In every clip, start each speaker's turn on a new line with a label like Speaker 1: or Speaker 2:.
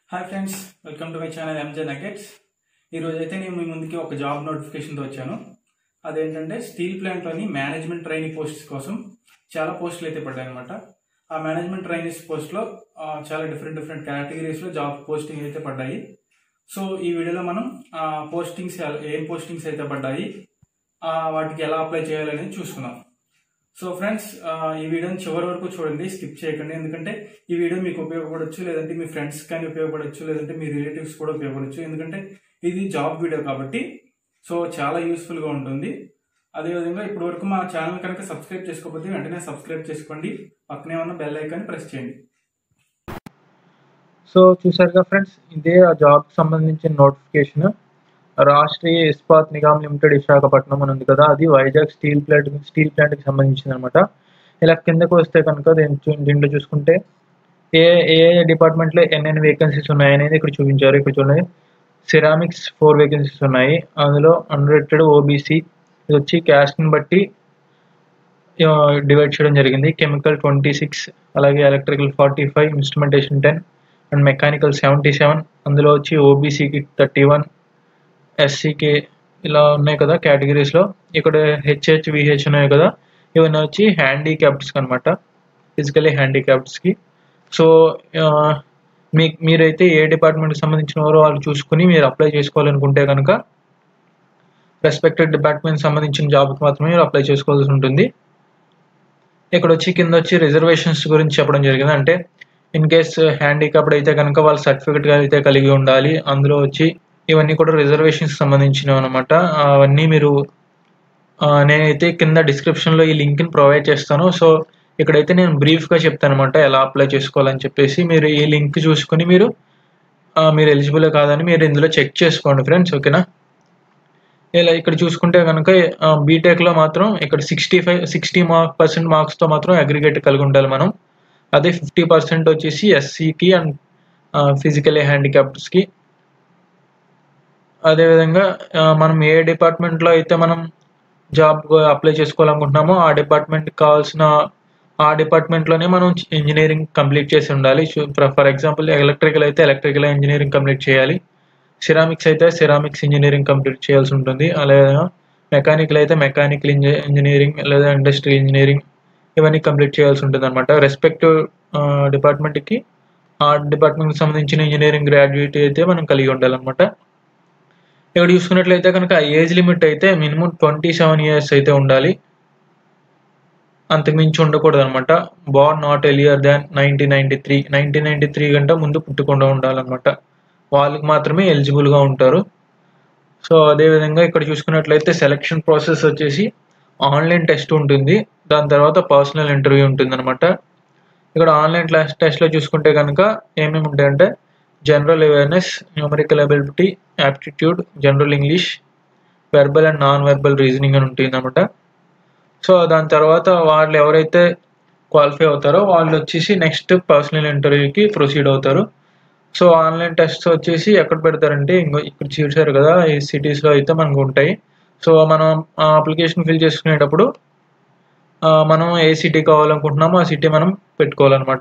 Speaker 1: hi friends welcome to my channel M J nuggets ఈరోజు అయితే నేను మీ ముందుకి ఒక జాబ్ నోటిఫికేషన్తో వచ్చాను అదేంటంటే స్టీల్ ప్లాంట్లోని మేనేజ్మెంట్ ట్రైనింగ్ పోస్ట్స్ కోసం చాలా పోస్టులు అయితే పడ్డాయి అనమాట ఆ మేనేజ్మెంట్ ట్రైనింగ్ పోస్ట్లో ఆ, చాలా డిఫరెంట్ డిఫరెంట్ కేటగిరీస్లో జాబ్ పోస్టింగ్ అయితే పడ్డాయి సో ఈ వీడియోలో మనం ఆ పోస్టింగ్స్ ఎలా- ఏం పోస్టింగ్స్ అయితే పడ్డాయి ఆ, వాటికి ఎలా అప్లై చేయాలనేది చూసుకుందాం సో ఫ్రెండ్స్ ఆ, ఈ వీడియోని చివరి వరకు చూడండి స్కిప్ చేయకండి ఎందుకంటే ఈ వీడియో మీకు ఉపయోగపడవచ్చు లేదంటే మీ ఫ్రెండ్స్ కానీ ఉపయోగపడవచ్చు లేదంటే మీ రిలేటివ్స్ కూడా ఉపయోగపడవచ్చు ఎందుకంటే ఇది జాబ్ వీడియో కాబట్టి సో చాలా యూస్ఫుల్ గా ఉంటుంది అదేవిధంగా ఇప్పటి వరకు మా ఛానల్ కనుక సబ్స్క్రైబ్ చేసుకోకపోతే వెంటనే సబ్స్క్రైబ్ చేసుకోండి పక్కనే ఉన్న బెల్ ఐకాన్ ప్రెస్ చేయండి
Speaker 2: సో చూసారుగా ఫ్రెండ్స్ ఇదే ఆ జాబ్ సంబంధించిన నోటిఫికేషన్ రాష్ట్రీయ ఇస్పాత్ నిగమ్ లిమిటెడ్ విశాఖపట్నం అని ఉంది కదా అది వైజాగ్ స్టీల్ ప్లాంట్ స్టీల్ ప్లాంట్కి సంబంధించింది అనమాట ఇలా కిందకు వస్తే కనుక దీని చూ- దీంట్లో చూసుకుంటే ఏ ఏ డిపార్ట్మెంట్లో ఎన్నెన్ని వేకెన్సీస్ ఉన్నాయనేది ఇక్కడ చూపించారు ఇక్కడ చూడండి సిరామిక్స్ ఫోర్ వేకెన్సీస్ ఉన్నాయి అందులో అన్రెటెడ్ ఓబీసీ ఇది వచ్చి క్యాస్ట్ని బట్టి డివైడ్ చేయడం జరిగింది కెమికల్ ట్వంటీ సిక్స్ అలాగే electrical forty five instrumentation ten and mechanical seventy seven అందులో వచ్చి ఓబీసీకి థర్టీ వన్ ఎస్సీకి ఇలా ఉన్నాయి కదా కేటగిరీస్లో ఇక్కడ హెచ్హెచ్ విహెచ్ ఉన్నాయి కదా ఇవన్నీ వచ్చి హ్యాండిక్యాప్డ్స్కి అనమాట ఫిజికలీ హ్యాండిక్యాప్డ్స్కి సో మీ మీరైతే ఏ డిపార్ట్మెంట్కి సంబంధించిన వారో వాళ్ళు చూసుకుని మీరు అప్లై చేసుకోవాలనుకుంటే కనుక రెస్పెక్టెడ్ డిపార్ట్మెంట్ సంబంధించిన జాబ్కి మాత్రమే మీరు అప్లై చేసుకోవాల్సి ఉంటుంది ఇక్కడ వచ్చి కింద వచ్చి రిజర్వేషన్స్ గురించి చెప్పడం జరిగింది అంటే ఇన్ కేస్ హ్యాండిక్యాప్డ్ అయితే కనుక వాళ్ళ సర్టిఫికెట్ అయితే కలిగి ఉండాలి అందులో వచ్చి ఇవన్నీ కూడా రిజర్వేషన్స్ సంబంధించినవి అనమాట అవన్నీ మీరు ఆ, నేనైతే కింద డిస్క్రిప్షన్లో ఈ లింక్ని ప్రొవైడ్ చేస్తాను సో ఇక్కడైతే నేను బ్రీఫ్గా చెప్తాను అనమాట ఎలా అప్లై చేసుకోవాలని చెప్పేసి మీరు ఈ లింక్ చూసుకొని మీరు ఆ, మీరు ఎలిజిబుల్ కాదని మీరు ఇందులో చెక్ చేసుకోండి ఫ్రెండ్స్ ఓకేనా ఇలా ఇక్కడ చూసుకుంటే కనుక బీటెక్లో మాత్రం ఇక్కడ sixty five sixty mark percent మార్క్స్తో మాత్రం అగ్రిగేట్ కలిగి ఉండాలి మనం అదే ఫిఫ్టీ పర్సెంట్ వచ్చేసి ఎస్సీకి అండ్ ఫిజికలీ హ్యాండిక్యాప్డ్స్కి అదేవిధంగా ఆ, మనం ఏ డిపార్ట్మెంట్లో అయితే మనం జాబ్ అప్లై చేసుకోవాలనుకుంటున్నామో ఆ డిపార్ట్మెంట్కి కావాల్సిన ఆ డిపార్ట్మెంట్లోనే మనం ఇంజనీరింగ్ కంప్లీట్ చేసి ఉండాలి ఫర్ ఎగ్జాంపుల్ ఎలక్ట్రికల్ అయితే ఎలక్ట్రికల్ ఇంజనీరింగ్ కంప్లీట్ చేయాలి సిరామిక్స్ అయితే సిరామిక్స్ ఇంజనీరింగ్ కంప్లీట్ చేయాల్సి ఉంటుంది అలాగే మెకానికల్ అయితే మెకానికల్ ఇంజనీరింగ్ లేదా ఇండస్ట్రియల్ ఇంజనీరింగ్ ఇవన్నీ కంప్లీట్ చేయాల్సి ఉంటుంది అనమాట రెస్పెక్టివ్ డిపార్ట్మెంట్కి ఆ డిపార్ట్మెంట్కి సంబంధించిన ఇంజనీరింగ్ గ్రాడ్యుయేట్ అయితే మనం కలిగి ఉండాలన్నమాట ఇక్కడ చూసుకున్నట్లయితే కనుక ఏజ్ లిమిట్ అయితే మినిమం ట్వంటీ సెవెన్ ఇయర్స్ అయితే ఉండాలి అంతకుమించి ఉండకూడదు అనమాట but not earlier than nineteen ninety three nineteen ninety three కంటే ముందు పుట్టకుండా ఉండాలన్నమాట వాళ్ళకి మాత్రమే ఎలిజిబుల్గా ఉంటారు సో అదేవిధంగా ఇక్కడ చూసుకున్నట్లయితే సెలక్షన్ ప్రాసెస్ వచ్చేసి ఆన్లైన్ టెస్ట్ ఉంటుంది దాని తర్వాత పర్సనల్ ఇంటర్వ్యూ ఉంటుంది అనమాట ఇక్కడ ఆన్లైన్ క్లాస్ టెస్ట్లో చూసుకుంటే కనుక ఏమేమి ఉంటాయంటే general awareness numerical ability aptitude general English verbal and non verbal reasoning అని ఉంటుంది అనమాట సో దాని తర్వాత వాళ్ళు ఎవరైతే క్వాలిఫై అవుతారో వాళ్ళు వచ్చేసి నెక్స్ట్ పర్సనల్ ఇంటర్వ్యూకి ప్రొసీడ్ అవుతారు సో ఆన్లైన్ టెస్ట్ వచ్చేసి ఎక్కడ పెడతారంటే ఇంకో ఇక్కడ చూసారు కదా ఈ సిటీస్లో అయితే మనకు ఉంటాయి సో మనం ఆ అప్లికేషన్ ఫిల్ చేసుకునేటప్పుడు ఆ, మనం ఏ సిటీ కావాలనుకుంటున్నామో ఆ సిటీ మనం పెట్టుకోవాలన్నమాట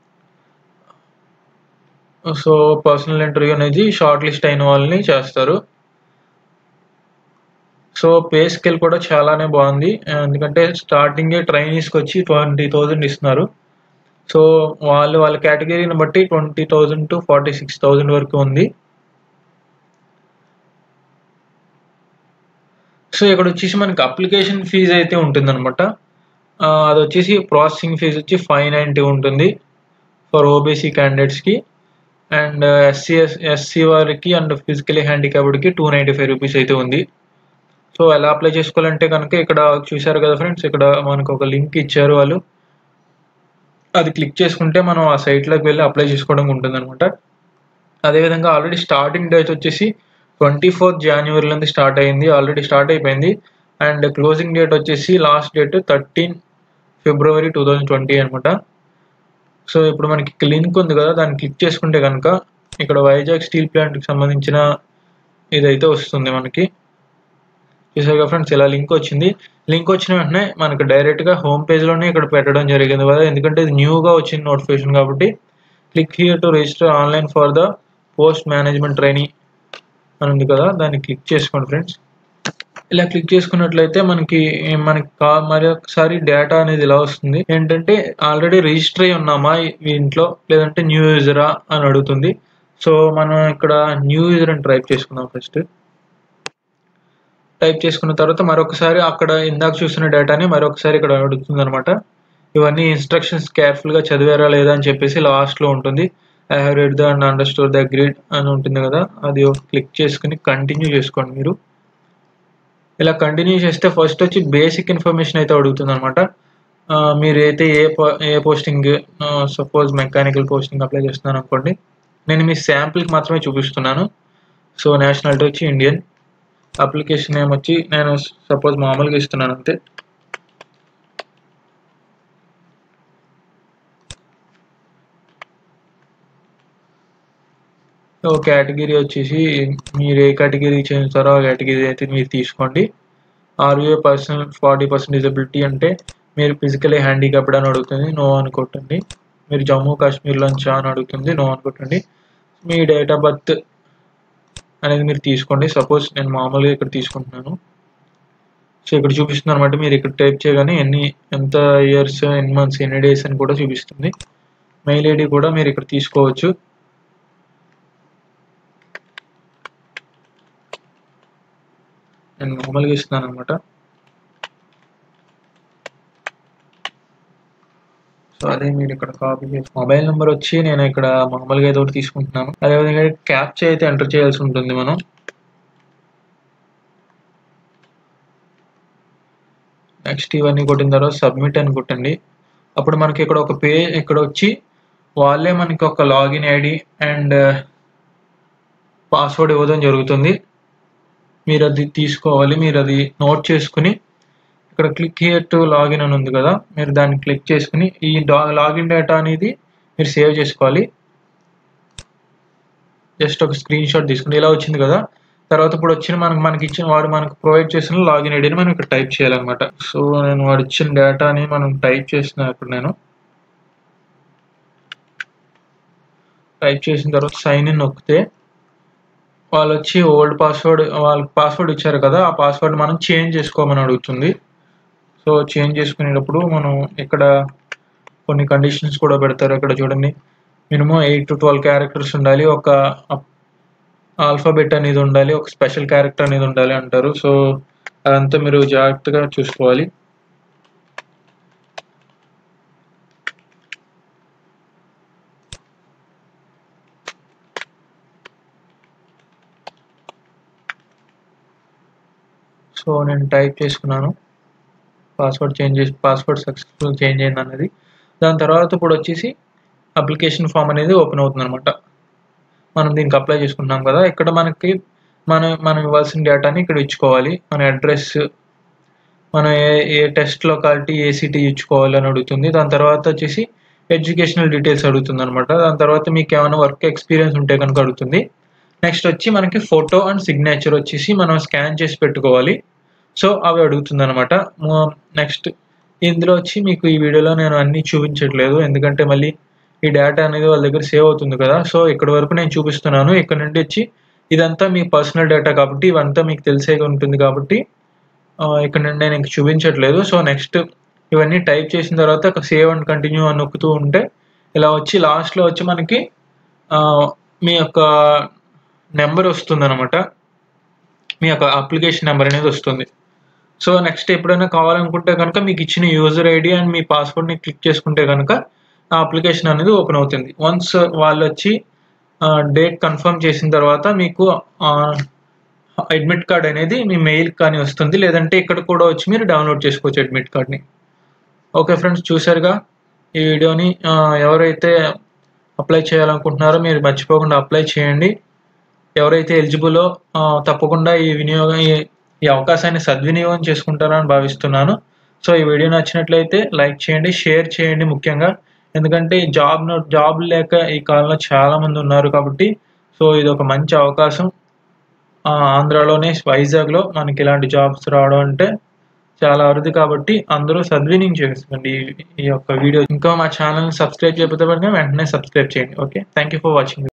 Speaker 2: సో పర్సనల్ ఇంటర్వ్యూ అనేది షార్ట్ లిస్ట్ అయిన వాళ్ళని చేస్తారు సో పే స్కేల్ కూడా చాలానే బాగుంది ఎందుకంటే స్టార్టింగ్ ట్రైనీస్కి వచ్చి ట్వంటీ థౌజండ్ ఇస్తున్నారు సో వాళ్ళు వాళ్ళ కేటగిరీని బట్టి twenty thousand to forty six thousand వరకు ఉంది సో ఇక్కడ వచ్చేసి మనకి అప్లికేషన్ ఫీజు అయితే ఉంటుందన్నమాట ఆ, అది వచ్చేసి ప్రాసెసింగ్ ఫీజు వచ్చి ఫైవ్ నైంటీ ఉంటుంది ఫర్ ఓబీసీ క్యాండిడేట్స్కి అండ్ ఎస్సీ ఎస్సీ వారికి అండ్ ఫిజికలీ హ్యాండిక్యాప్డ్కి టూ నైంటీ ఫైవ్ రూపీస్ అయితే ఉంది సో ఎలా అప్లై చేసుకోవాలంటే కనుక ఇక్కడ చూశారు కదా ఫ్రెండ్స్ ఇక్కడ మనకు ఒక లింక్ ఇచ్చారు వాళ్ళు అది క్లిక్ చేసుకుంటే మనం ఆ సైట్లోకి వెళ్ళి అప్లై చేసుకోవడం ఉంటుంది అనమాట అదేవిధంగా ఆల్రెడీ స్టార్టింగ్ డేట్ వచ్చేసి ట్వంటీ ఫోర్త్ జనవరి నుంచి స్టార్ట్ అయింది ఆల్రెడీ స్టార్ట్ అయిపోయింది అండ్ క్లోజింగ్ డేట్ వచ్చేసి last date thirteen February two thousand twenty అనమాట సో ఇప్పుడు మనకి లింక్ ఉంది కదా దాన్ని క్లిక్ చేసుకుంటే కనుక ఇక్కడ వైజాగ్ స్టీల్ ప్లాంట్కి సంబంధించిన ఇదైతే వస్తుంది మనకి చూసారుగా ఫ్రెండ్స్ ఇలా లింక్ వచ్చింది లింక్ వచ్చిన వెంటనే మనకు డైరెక్ట్గా హోమ్ పేజ్లోనే ఇక్కడ పెట్టడం జరిగింది కదా ఎందుకంటే ఇది న్యూగా వచ్చిన నోటిఫికేషన్ కాబట్టి click here to register online for the post management training అని ఉంది కదా దాన్ని క్లిక్ చేసుకోండి ఫ్రెండ్స్ ఇలా క్లిక్ చేసుకున్నట్లయితే మనకి మనకి కా మరి ఒకసారి డేటా అనేది ఇలా వస్తుంది ఏంటంటే ఆల్రెడీ రిజిస్టర్ అయి ఉన్నామా ఇంట్లో లేదంటే న్యూ యూజరా అని అడుగుతుంది సో మనం ఇక్కడ న్యూ యూజర్ అని టైప్ చేసుకుందాం ఫస్ట్ టైప్ చేసుకున్న తర్వాత మరొకసారి అక్కడ ఇందాక చూసిన డేటాని మరొకసారి ఇక్కడ అడుగుతుంది అనమాట ఇవన్నీ ఇన్స్ట్రక్షన్స్ కేర్ఫుల్గా చదివారా లేదా అని చెప్పేసి లాస్ట్లో ఉంటుంది I have read the and understood the grid అని ఉంటుంది కదా అది క్లిక్ చేసుకుని కంటిన్యూ చేసుకోండి మీరు ఇలా కంటిన్యూ చేస్తే ఫస్ట్ వచ్చి బేసిక్ ఇన్ఫర్మేషన్ అయితే అడుగుతుంది అనమాట మీరు అయితే ఏ ఏ posting suppose mechanical posting apply చేస్తున్నాను అనుకోండి నేను మీ శాంపిల్కి మాత్రమే చూపిస్తున్నాను సో నేషనాలిటీ వచ్చి ఇండియన్ అప్లికేషన్ నేమ్ వచ్చి నేను సపోజ్ మామూలుగా ఇస్తున్నాను అంతే సో కేటగిరీ వచ్చేసి మీరు ఏ కేటగిరీ చేస్తారో ఆ కేటగిరీ అయితే మీరు తీసుకోండి are a person forty percent disability అంటే మీరు ఫిజికలీ హ్యాండిక్యాప్డ్ అని అడుగుతుంది నో అని కొట్టండి మీరు జమ్మూ కాశ్మీర్లోంచా అని అడుగుతుంది నో అని కొట్టండి మీ డేట్ ఆఫ్ బర్త్ అనేది మీరు తీసుకోండి సపోజ్ నేను మామూలుగా ఇక్కడ తీసుకుంటున్నాను సో ఇక్కడ చూపిస్తుంది అనమాట మీరు ఇక్కడ టైప్ చేయగానే ఎన్ని ఎంత ఇయర్స్ ఎన్ని మంత్స్ ఎన్ని డేస్ అని కూడా చూపిస్తుంది మెయిల్ ఐడి కూడా మీరు ఇక్కడ తీసుకోవచ్చు నేను మామూలుగా ఇస్తున్నాను అనమాట సో అదే మీరు ఇక్కడ కాపీ చేసి మొబైల్ నెంబర్ వచ్చి నేను ఇక్కడ మామూలుగా ఏదో ఒకటి తీసుకుంటున్నాను అదేవిధంగా క్యాప్చా అయితే ఎంటర్ చేయాల్సి ఉంటుంది మనం నెక్స్ట్ ఇవన్నీ కొట్టిన తర్వాత సబ్మిట్ అని కొట్టండి అప్పుడు మనకి ఇక్కడ ఒక పే ఇక్కడ వచ్చి వాళ్ళే మనకి ఒక లాగిన్ ఐడి అండ్ పాస్వర్డ్ ఇవ్వడం జరుగుతుంది మీరు అది తీసుకోవాలి మీరు అది నోట్ చేసుకుని ఇక్కడ క్లిక్ హియర్ టు లాగిన్ అని ఉంది కదా మీరు దాన్ని క్లిక్ చేసుకుని ఈ లాగిన్ డేటా అనేది మీరు సేవ్ చేసుకోవాలి జస్ట్ ఒక స్క్రీన్ షాట్ తీసుకుని ఇలా వచ్చింది కదా తర్వాత ఇప్పుడు వచ్చిన మనకి మనకి ఇచ్చిన వాడు మనకు ప్రొవైడ్ చేసిన లాగిన్ ఐడిని మనం ఇక్కడ టైప్ చేయాలన్నమాట సో నేను వాడు ఇచ్చిన డేటాని మనం టైప్ చేసిన ఇప్పుడు నేను టైప్ చేసిన తర్వాత సైన్ ఇన్ నొక్కితే వాళ్ళు వచ్చి ఓల్డ్ పాస్వర్డ్ వాళ్ళకి పాస్వర్డ్ ఇచ్చారు కదా ఆ పాస్వర్డ్ మనం చేంజ్ చేసుకోమని అడుగుతుంది సో చేంజ్ చేసుకునేటప్పుడు మనం ఇక్కడ కొన్ని కండిషన్స్ కూడా పెడతారు ఇక్కడ చూడండి minimum eight to twelve characters ఉండాలి ఒక ఆల్ఫాబెట్ అనేది ఉండాలి ఒక స్పెషల్ క్యారెక్టర్ అనేది ఉండాలి అంటారు సో అదంతా మీరు జాగ్రత్తగా చూసుకోవాలి సో నేను టైప్ చేసుకున్నాను పాస్వర్డ్ చేంజ్ చేసి పాస్వర్డ్ సక్సెస్ఫుల్ చేంజ్ అయింది అన్నది దాని తర్వాత ఇప్పుడు వచ్చేసి అప్లికేషన్ ఫామ్ అనేది ఓపెన్ అవుతుంది అనమాట మనం దీనికి అప్లై చేసుకుంటున్నాం కదా ఇక్కడ మనకి మనం మనం ఇవ్వాల్సిన డేటాని ఇక్కడ ఇచ్చుకోవాలి మన అడ్రస్ మనం ఏ ఏ టెస్ట్ లొకాలిటీ ఏ సిటీ ఇచ్చుకోవాలి అని అడుగుతుంది దాని తర్వాత వచ్చేసి ఎడ్యుకేషనల్ డీటెయిల్స్ అడుగుతుంది అనమాట దాని తర్వాత మీకు ఏమైనా వర్క్ ఎక్స్పీరియన్స్ ఉంటే కనుక అడుగుతుంది నెక్స్ట్ వచ్చి మనకి ఫోటో అండ్ సిగ్నేచర్ వచ్చేసి మనం స్కాన్ చేసి పెట్టుకోవాలి సో అవి అడుగుతుంది అనమాట నెక్స్ట్ ఇందులో వచ్చి మీకు ఈ వీడియోలో నేను అన్ని చూపించట్లేదు ఎందుకంటే మళ్ళీ ఈ డేటా అనేది వాళ్ళ దగ్గర సేవ్ అవుతుంది కదా సో ఇక్కడ వరకు నేను చూపిస్తున్నాను ఇక్కడ నుండి వచ్చి ఇదంతా మీ పర్సనల్ డేటా కాబట్టి ఇవంతా మీకు తెలిసే ఉంటుంది కాబట్టి ఇక్కడ నుండి నేను ఇంక చూపించట్లేదు సో నెక్స్ట్ ఇవన్నీ టైప్ చేసిన తర్వాత సేవ్ అండ్ కంటిన్యూ అని నొక్కుతూ ఉంటే ఇలా వచ్చి లాస్ట్లో వచ్చి మనకి మీ యొక్క నెంబర్ వస్తుంది అనమాట మీ యొక్క అప్లికేషన్ నెంబర్ అనేది వస్తుంది సో నెక్స్ట్ ఎప్పుడైనా కావాలనుకుంటే కనుక మీకు ఇచ్చిన యూజర్ ఐడి అండ్ మీ పాస్వర్డ్ని క్లిక్ చేసుకుంటే కనుక ఆ అప్లికేషన్ అనేది ఓపెన్ అవుతుంది వన్స్ వాళ్ళు వచ్చి డేట్ కన్ఫర్మ్ చేసిన తర్వాత మీకు అడ్మిట్ కార్డ్ అనేది మీ మెయిల్ కానీ వస్తుంది లేదంటే ఇక్కడ కూడా వచ్చి మీరు డౌన్లోడ్ చేసుకోవచ్చు అడ్మిట్ కార్డ్ని ఓకే ఫ్రెండ్స్ చూసారుగా ఈ వీడియోని ఎవరైతే అప్లై చేయాలనుకుంటున్నారో మీరు మర్చిపోకుండా అప్లై చేయండి ఎవరైతే ఎలిజిబులో తప్పకుండా ఈ వినియోగం ఈ అవకాశాన్ని సద్వినియోగం చేసుకుంటారని భావిస్తున్నాను సో ఈ వీడియో నచ్చినట్లయితే లైక్ చేయండి షేర్ చేయండి ముఖ్యంగా ఎందుకంటే జాబ్ జాబ్ లేక ఈ కాలంలో చాలా మంది ఉన్నారు కాబట్టి సో ఇది ఒక మంచి అవకాశం ఆంధ్రాలోనే వైజాగ్లో మనకి ఇలాంటి జాబ్స్ రావడం అంటే చాలా అరుదు కాబట్టి అందరూ సద్వినియోగం చేసుకోండి ఈ యొక్క వీడియో ఇంకా మా ఛానల్ని సబ్స్క్రైబ్ చేయకపోతే వెంటనే సబ్స్క్రైబ్ చేయండి okay thank you for watching